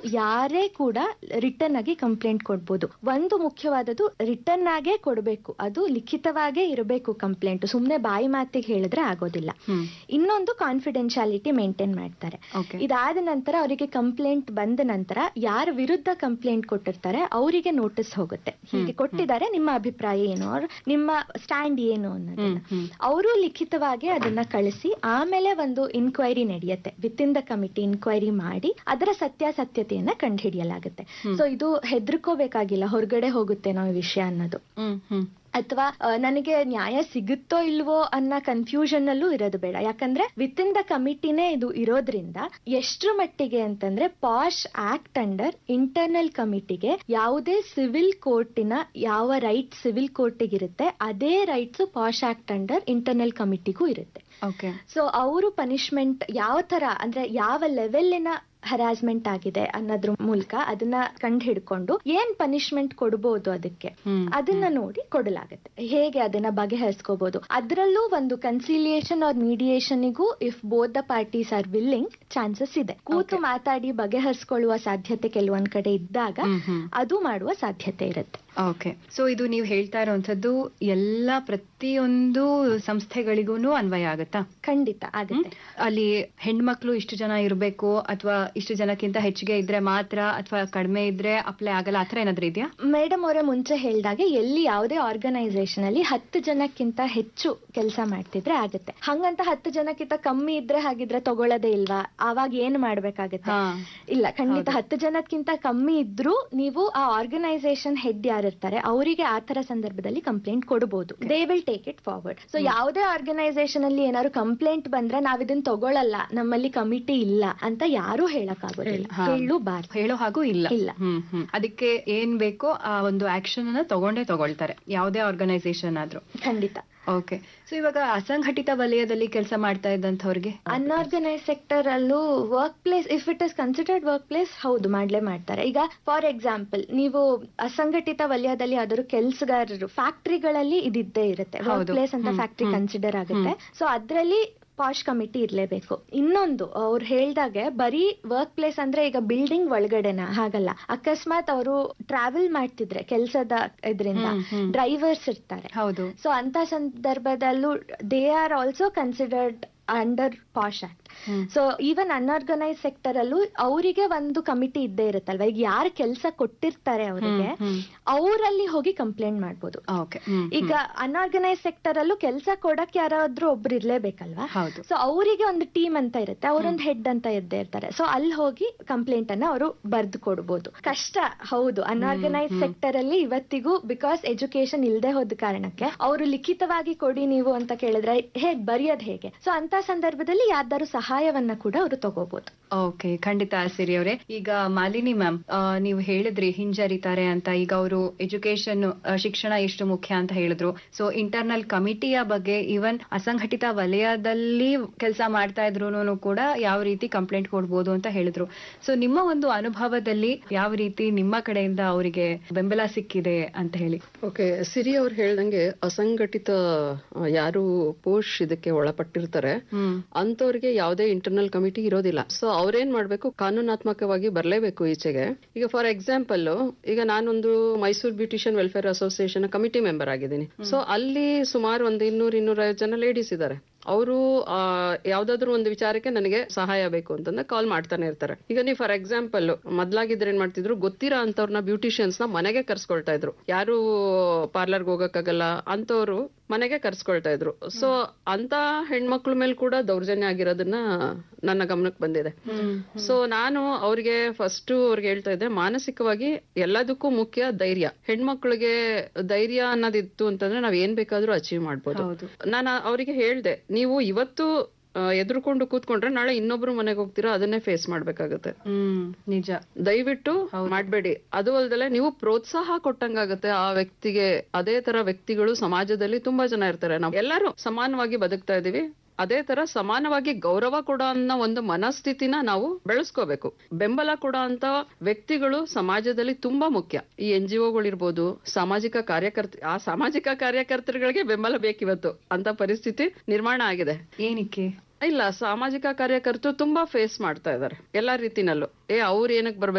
ಯಾರೇ ಕೂಡ ರಿಟರ್ನ್ ಆಗಿ ಕಂಪ್ಲೇಂಟ್ ಕೊಡ್ಬೋದು ಒಂದು ಮುಖ್ಯವಾದದ್ದು ರಿಟರ್ನ್ ಆಗೇ ಕೊಡಬೇಕು ಅದು ಲಿಖಿತವಾಗೇ ಇರಬೇಕು ಕಂಪ್ಲೇಂಟ್ ಸುಮ್ನೆ ಬಾಯಿ ಮಾತಿಗೆ ಹೇಳಿದ್ರೆ ಆಗೋದಿಲ್ಲ ಹ್ಮ್ ಇನ್ನೊಂದು ಕಾನ್ಫಿಡೆನ್ಶಿಯಾಲಿಟಿ ಮೇಂಟೈನ್ ಮಾಡ್ತಾರೆ ಓಕೆ ಇದಾದ ನಂತರ ಅವರಿಗೆ ಕಂಪ್ಲೇಂಟ್ ಬಂದ ನಂತರ ಯಾರ ವಿರುದ್ಧ ಕಂಪ್ಲೇಂಟ್ ಕೊಟ್ಟಿರ್ತಾರೆ ಅವರಿಗೆ ನೋಟಿಸ್ ಹೋಗುತ್ತೆ ಹೀಗೆ ಕೊಟ್ಟಿದ್ದಾರೆ ನಿಮ್ಮ ಅಭಿಪ್ರಾಯ ಏನು ಅವ್ರ ನಿಮ್ಮ ಸ್ಟ್ಯಾಂಡ್ ಏನು ಅನ್ನೋದನ್ನ ಹ್ಮ್ ಹ್ಮ್ ಅವರು ಲಿಖಿತವಾಗಿ ಅದನ್ನ ಕಳಿಸಿ ಆಮೇಲೆ ಒಂದು ಇನ್ಕ್ವೈರಿ ನಡೆಯುತ್ತೆ with in the committee inquiry ಮಾಡಿ ಅದರ ಸತ್ಯಾಸತ್ಯತೆಯನ್ನ ಕಂಡುಹಿಡಿಯಲಾಗುತ್ತೆ ಸೊ ಇದು ಹೆದರ್ಕೋಬೇಕಾಗಿಲ್ಲ ಹೊರಗಡೆ ಹೋಗುತ್ತೆ ನಾವು ಈ ವಿಷಯ ಅನ್ನೋದು ಹ್ಮ್ ಹ್ಮ್ ಅಥವಾ ಆ, ನನಗೆ ನ್ಯಾಯ ಸಿಗುತ್ತೋ ಇಲ್ವೋ ಅನ್ನೋ ಕನ್ಫ್ಯೂಷನ್ ಅಲ್ಲೂ ಇರೋದು ಬೇಡ ಯಾಕಂದ್ರೆ ವಿತ್ ಇನ್ ದ ಕಮಿಟಿನೇ ಇದು ಇರೋದ್ರಿಂದ ಎಷ್ಟ್ರ ಮಟ್ಟಿಗೆ ಅಂತಂದ್ರೆ ಪಾಶ್ ಆಕ್ಟ್ ಅಂಡರ್ ಇಂಟರ್ನಲ್ ಕಮಿಟಿಗೆ ಯಾವುದೇ ಸಿವಿಲ್ ಕೋರ್ಟಿನ ಯಾವ ರೈಟ್ ಸಿವಿಲ್ ಕೋರ್ಟಿಗಿರುತ್ತೆ ಅದೇ rights POSH act under internal ಕಮಿಟಿಗೂ ಇರುತ್ತೆ ಓಕೆ ಸೊ ಅವರು ಪನಿಷ್ಮೆಂಟ್ ಯಾವ ತರ ಅಂದ್ರೆ ಯಾವ ಲೆವೆಲ್ಲಿನ ಹರಾಸ್ಮೆಂಟ್ ಆಗಿದೆ ಅನ್ನೋದ್ರ ಮೂಲಕ ಅದನ್ನ ಕಂಡು ಹಿಡ್ಕೊಂಡು ಏನ್ ಪನಿಷ್ಮೆಂಟ್ ಕೊಡ್ಬೋದು ಅದಕ್ಕೆ ಹ್ಮ್ ಅದನ್ನ ನೋಡಿ ಕೊಡಲಾಗುತ್ತೆ ಹೇಗೆ ಅದನ್ನ ಬಗೆಹರಿಸ್ಕೋಬಹುದು ಅದರಲ್ಲೂ ಒಂದು ಕನ್ಸಿಲಿಯೇಷನ್ ಆರ್ ಮೀಡಿಯೇಷನ್ಗೂ if both the parties are willing chances ಇದೆ ಕೂತು ಮಾತಾಡಿ ಬಗೆಹರಿಸ್ಕೊಳ್ಳುವ ಸಾಧ್ಯತೆ ಕೆಲವೊಂದ್ ಕಡೆ ಇದ್ದಾಗ ಹ್ಮ್ ಹ್ಮ್ ಅದು ಮಾಡುವ ಸಾಧ್ಯತೆ ಇರುತ್ತೆ ಓಕೆ ಸೊ ಇದು ನೀವು ಹೇಳ್ತಾ ಇರುವಂತದ್ದು ಎಲ್ಲ ಪ್ರತಿಯೊಂದು ಸಂಸ್ಥೆಗಳಿಗೂ ಅನ್ವಯ ಆಗುತ್ತಾ ಖಂಡಿತ ಆಗುತ್ತೆ ಅಲ್ಲಿ ಹೆಣ್ಮಕ್ಳು ಇಷ್ಟು ಜನ ಇರಬೇಕು ಅಥವಾ ಇಷ್ಟು ಜನಕ್ಕಿಂತ ಹೆಚ್ಚಿಗೆ ಇದ್ರೆ ಮಾತ್ರ ಅಥವಾ ಕಡಿಮೆ ಇದ್ರೆ ಅಪ್ಲೈ ಆಗಲ್ಲ ಆತರ ಏನಾದ್ರೂ ಇದೆಯಾ ಮೇಡಮ್ ಅವರೇ ಮುಂಚೆ ಹೇಳ್ದಾಗೆ ಎಲ್ಲಿ ಯಾವುದೇ ಆರ್ಗನೈಸೇಷನ್ ಅಲ್ಲಿ ಹತ್ತು ಜನಕ್ಕಿಂತ ಹೆಚ್ಚು ಕೆಲಸ ಮಾಡ್ತಿದ್ರೆ ಆಗುತ್ತೆ ಹಂಗಂತ ಹತ್ತು ಜನಕ್ಕಿಂತ ಕಮ್ಮಿ ಇದ್ರೆ ಹಾಗಿದ್ರೆ ತಗೊಳ್ಳೋದೇ ಇಲ್ವಾ ಆವಾಗ ಏನ್ ಮಾಡ್ಬೇಕಾಗತ್ತೆ ಹಾ ಇಲ್ಲ ಖಂಡಿತ ಹೌದು. ಹತ್ತು ಜನಕ್ಕಿಂತ ಕಮ್ಮಿ ಇದ್ರೂ ನೀವು ಆ ಆರ್ಗನೈಸೇಷನ್ ಹೆಡ್ ಯಾರಿರ್ತಾರೆ ಅವರಿಗೆ ಆ ತರ ಸಂದರ್ಭದಲ್ಲಿ ಕಂಪ್ಲೇಂಟ್ ಕೊಡಬಹುದು they will take it forward so ಯಾವುದೇ ಆರ್ಗನೈಸೇಷನ್ ಅಲ್ಲಿ ಏನಾದ್ರು ಕಂಪ್ಲೇಂಟ್ ಬಂದ್ರೆ ನಾವ್ ಇದನ್ನ ತಗೊಳಲ್ಲ ನಮ್ಮಲ್ಲಿ ಕಮಿಟಿ ಇಲ್ಲ ಅಂತ ಯಾರು ಹೇಳಕ್ ಆಗೋದಿಲ್ಲ ಹಾ. ಹೇಳೂಬಾರ್ದು ಹೇಳೋ ಹಾಗೂ ಇಲ್ಲ ಇಲ್ಲ. ಹ್ಮ್ ಹ್ಮ್ ಅದಕ್ಕೆ ಏನ್ ಬೇಕೋ ಆ ಒಂದು ಆಕ್ಷನ್ ಅನ್ನ ತಗೊಂಡೇ ತಗೊಳ್ತಾರೆ ಯಾವುದೇ ಆರ್ಗನೈಸೇಷನ್ ಆದ್ರೂ ಖಂಡಿತ ಓಕೆ ಸೊ ಇವಾಗ ಅಸಂಘಟಿತ ವಲಯದಲ್ಲಿ ಕೆಲಸ ಮಾಡ್ತಾ ಇದ್ದಂಥವ್ರಿಗೆ ಅನ್ಆರ್ಗನೈಸ್ ಸೆಕ್ಟರ್ ಅಲ್ಲೂ work place if it is considered work place ಹೌದು ಮಾಡ್ಲೇ ಮಾಡ್ತಾರೆ ಈಗ ಫಾರ್ ಎಕ್ಸಾಂಪಲ್ ನೀವು ಅಸಂಘಟಿತ ವಲಯದಲ್ಲಿ ಯಾವ್ದಾದ್ರು ಕೆಲ್ಸಗಾರರು ಫ್ಯಾಕ್ಟ್ರಿಗಳಲ್ಲಿ ಇದಿದ್ದೇ ಇರುತ್ತೆ ವರ್ಕ್ ಹೌದು. ಪ್ಲೇಸ್ ಅಂತ ಹ್ಮ್, ಫ್ಯಾಕ್ಟ್ರಿ ಹ್ಮ್. ಕನ್ಸಿಡರ್ ಆಗುತ್ತೆ ಸೊ ಅದ್ರಲ್ಲಿ ಪಾಶ್ ಕಮಿಟಿ ಇರ್ಲೇಬೇಕು ಇನ್ನೊಂದು ಅವ್ರು ಹೇಳ್ದಾಗೆ ಬರೀ ವರ್ಕ್ ಪ್ಲೇಸ್ ಅಂದ್ರೆ ಈಗ ಬಿಲ್ಡಿಂಗ್ ಒಳಗಡೆನ ಹಾಗಲ್ಲ ಅಕಸ್ಮಾತ್ ಅವರು ಟ್ರಾವೆಲ್ ಮಾಡ್ತಿದ್ರೆ ಕೆಲಸದ ಇದರಿಂದ ಹ್ಮ್, ಹ್ಮ್. ಡ್ರೈವರ್ಸ್ ಇರ್ತಾರೆ ಹೌದು ಸೊ ಅಂತ ಸಂದರ್ಭದಲ್ಲೂ they are also considered under POSH act hmm. So even unorganised sector ಅಲ್ಲೂ ಅವರಿಗೆ ಒಂದು ಕಮಿಟಿ ಇದ್ದೇ ಇರುತ್ತಲ್ವಾ ಈಗ ಯಾರು ಕೆಲಸ ಕೊಟ್ಟಿರ್ತಾರೆ ಅವರಿಗೆ ಹ್ಮ್, ಹ್ಮ್. ಅವರಲ್ಲಿ ಹೋಗಿ ಕಂಪ್ಲೇಂಟ್ ಮಾಡ್ಬೋದು ಓಕೆ ಹ್ಮ್, ಈಗ ಅನ್ಆರ್ಗನೈಸ್ ಸೆಕ್ಟರ್ ಅಲ್ಲೂ ಕೆಲಸ ಕೊಡಕ್ ಯಾರಾದ್ರೂ ಒಬ್ರು ಇರ್ಲೇಬೇಕಲ್ವಾ ಹೌದು ಸೊ ಅವರಿಗೆ ಒಂದು ಟೀಮ್ ಅಂತ ಇರುತ್ತೆ ಅವರೊಂದು ಹೆಡ್ ಅಂತ ಇದ್ದೇ ಇರ್ತಾರೆ ಸೊ ಅಲ್ಲಿ ಹೋಗಿ ಕಂಪ್ಲೇಂಟ್ ಅನ್ನ ಅವರು ಬರ್ದು ಕೊಡ್ಬೋದು ಕಷ್ಟ ಹೌದು ಅನ್ಆರ್ಗನೈಸ್ ಸೆಕ್ಟರ್ ಅಲ್ಲಿ ಇವತ್ತಿಗೂ ಬಿಕಾಸ್ ಎಜುಕೇಶನ್ ಇಲ್ಲದೆ ಹೋದ ಕಾರಣಕ್ಕೆ ಅವರು ಲಿಖಿತವಾಗಿ ಕೊಡಿ ನೀವು ಅಂತ ಕೇಳಿದ್ರೆ ಹೇಗ್ ಬರೆಯೋದ್ ಹೇಗೆ ಸೊ ಅಂತ ಸಂದರ್ಭದಲ್ಲಿ ಯಾರ್ದಾರು ಸಹಾಯವನ್ನ ಕೂಡ ಅವರು ತಗೋಬಹುದು ಓಕೆ ಖಂಡಿತ ಸಿರಿ ಅವರೇ ಈಗ ಮಾಲಿನಿ ಮ್ಯಾಮ್ ನೀವು ಹೇಳಿದ್ರಿ ಹಿಂಜರಿತಾರೆ ಅಂತ ಈಗ ಅವರು ಎಜುಕೇಶನ್ ಶಿಕ್ಷಣ ಎಷ್ಟು ಮುಖ್ಯ ಅಂತ ಹೇಳಿದ್ರು ಸೊ ಇಂಟರ್ನಲ್ ಕಮಿಟಿಯ ಬಗ್ಗೆ ಈವನ್ ಅಸಂಘಟಿತ ವಲಯದಲ್ಲಿ ಕೆಲಸ ಮಾಡ್ತಾ ಇದ್ರು ಕೂಡ ಯಾವ ರೀತಿ ಕಂಪ್ಲೇಂಟ್ ಕೊಡ್ಬೋದು ಅಂತ ಹೇಳಿದ್ರು ಸೊ ನಿಮ್ಮ ಒಂದು ಅನುಭವದಲ್ಲಿ ಯಾವ ರೀತಿ ನಿಮ್ಮ ಕಡೆಯಿಂದ ಅವರಿಗೆ ಬೆಂಬಲ ಸಿಕ್ಕಿದೆ ಅಂತ ಹೇಳಿ ಓಕೆ ಸಿರಿ ಅವ್ರು ಹೇಳ್ದಂಗೆ ಅಸಂಘಟಿತ ಆ, ಯಾರು ಪೋಷ್ ಇದಕ್ಕೆ ಒಳಪಟ್ಟಿರ್ತಾರೆ ಹ್ಮ್ ಅಂತವ್ರಿಗೆ ಯಾವುದೇ ಇಂಟರ್ನಲ್ ಕಮಿಟಿ ಇರೋದಿಲ್ಲ ಸೊ ಅವ್ರೇನ್ ಮಾಡ್ಬೇಕು ಕಾನೂನಾತ್ಮಕವಾಗಿ ಬರಲೇಬೇಕು ಈಚೆಗೆ ಈಗ ಫಾರ್ ಎಕ್ಸಾಂಪಲ್ ಈಗ ನಾನೊಂದು Mysuru beautician welfare association committee member ಆಗಿದ್ದೀನಿ ಸೊ ಅಲ್ಲಿ ಸುಮಾರು ಒಂದು ಇನ್ನೂರು ಇನ್ನೂರೈವತ್ತು ಜನ ಲೇಡೀಸ್ ಇದ್ದಾರೆ ಅವರು ಯಾವ್ದಾದ್ರು ಒಂದು ವಿಚಾರಕ್ಕೆ ನನಗೆ ಸಹಾಯ ಬೇಕು ಅಂತಂದ್ರೆ ಕಾಲ್ ಮಾಡ್ತಾನೆ ಇರ್ತಾರೆ ಈಗ ನೀವು ಫಾರ್ ಎಕ್ಸಾಂಪಲ್ ಮೊದ್ಲಾಗಿದ್ರೆ ಏನ್ ಮಾಡ್ತಿದ್ರು ಗೊತ್ತಿರೋ ಅಂತವ್ರನ್ನ ಬ್ಯೂಟಿಷಿಯನ್ಸ್ ನ ಮನೆಗೆ ಕರ್ಸ್ಕೊಳ್ತಾ ಇದ್ರು ಯಾರು ಪಾರ್ಲರ್ಗೆ ಹೋಗಕ್ಕಾಗಲ್ಲ ಅಂತವ್ರು ಮನೆಗೆ ಕರ್ಸ್ಕೊಳ್ತಾ ಇದ್ರು ಸೊ ಅಂತ ಹೆಣ್ಮಕ್ಳ ಮೇಲೆ ಕೂಡ ದೌರ್ಜನ್ಯ ಆಗಿರೋದನ್ನ ನನ್ನ ಗಮನಕ್ಕೆ ಬಂದಿದೆ ಸೊ ನಾನು ಅವ್ರಿಗೆ ಫಸ್ಟ್ ಅವ್ರಿಗೆ ಹೇಳ್ತಾ ಇದ್ದೆ ಮಾನಸಿಕವಾಗಿ ಎಲ್ಲದಕ್ಕೂ ಮುಖ್ಯ ಧೈರ್ಯ ಹೆಣ್ಮಕ್ಳಿಗೆ ಧೈರ್ಯ ಅನ್ನೋದಿತ್ತು ಅಂತಂದ್ರೆ ನಾವ್ ಏನ್ ಬೇಕಾದ್ರೂ ಅಚೀವ್ ಮಾಡ್ಬೋದು ಹೌದು ನಾನು ಅವರಿಗೆ ಹೇಳ್ದೆ ನೀವು ಇವತ್ತು ಆ, ಎದುರ್ಕೊಂಡು ಕೂತ್ಕೊಂಡ್ರೆ ನಾಳೆ ಇನ್ನೊಬ್ರು ಮನೆಗೆ ಹೋಗ್ತೀರಾ ಅದನ್ನೇ ಫೇಸ್ ಮಾಡ್ಬೇಕಾಗತ್ತೆ ಹ್ಮ್ ನಿಜ ದಯವಿಟ್ಟು ಮಾಡ್ಬೇಡಿ ಅದು ಅಲ್ದಲೆ ನೀವು ಪ್ರೋತ್ಸಾಹ ಕೊಟ್ಟಂಗಾಗತ್ತೆ ಆ ವ್ಯಕ್ತಿಗೆ ಅದೇ ತರ ವ್ಯಕ್ತಿಗಳು ಸಮಾಜದಲ್ಲಿ ತುಂಬಾ ಜನ ಇರ್ತಾರೆ ನಾವು ಎಲ್ಲರೂ ಸಮಾನವಾಗಿ ಬದುಕ್ತಾ ಇದೀವಿ ಅದೇ ತರ ಸಮಾನವಾಗಿ ಗೌರವ ಕೊಡೋ ಅನ್ನೋ ಒಂದು ಮನಸ್ಥಿತಿನ ನಾವು ಬೆಳೆಸ್ಕೋಬೇಕು ಬೆಂಬಲ ಕೊಡೋ ಅಂತ ವ್ಯಕ್ತಿಗಳು ಸಮಾಜದಲ್ಲಿ ತುಂಬಾ ಮುಖ್ಯ ಈ ಎನ್ ಜಿ ಒಗಳಿರ್ಬೋದು ಸಾಮಾಜಿಕ ಕಾರ್ಯಕರ್ತ ಆ ಸಾಮಾಜಿಕ ಕಾರ್ಯಕರ್ತರುಗಳಿಗೆ ಬೆಂಬಲ ಬೇಕಿವತ್ತು ಅಂತ ಪರಿಸ್ಥಿತಿ ನಿರ್ಮಾಣ ಆಗಿದೆ ಏನಕ್ಕೆ ಇಲ್ಲ ಸಾಮಾಜಿಕ ಕಾರ್ಯಕರ್ತರು ತುಂಬಾ ಫೇಸ್ ಮಾಡ್ತಾ ಇದ್ದಾರೆ ಎಲ್ಲಾ ರೀತಿನಲ್ಲೂ ಏ ಅವ್ರು ಏನಕ್ ಬರ್ಬೇಕು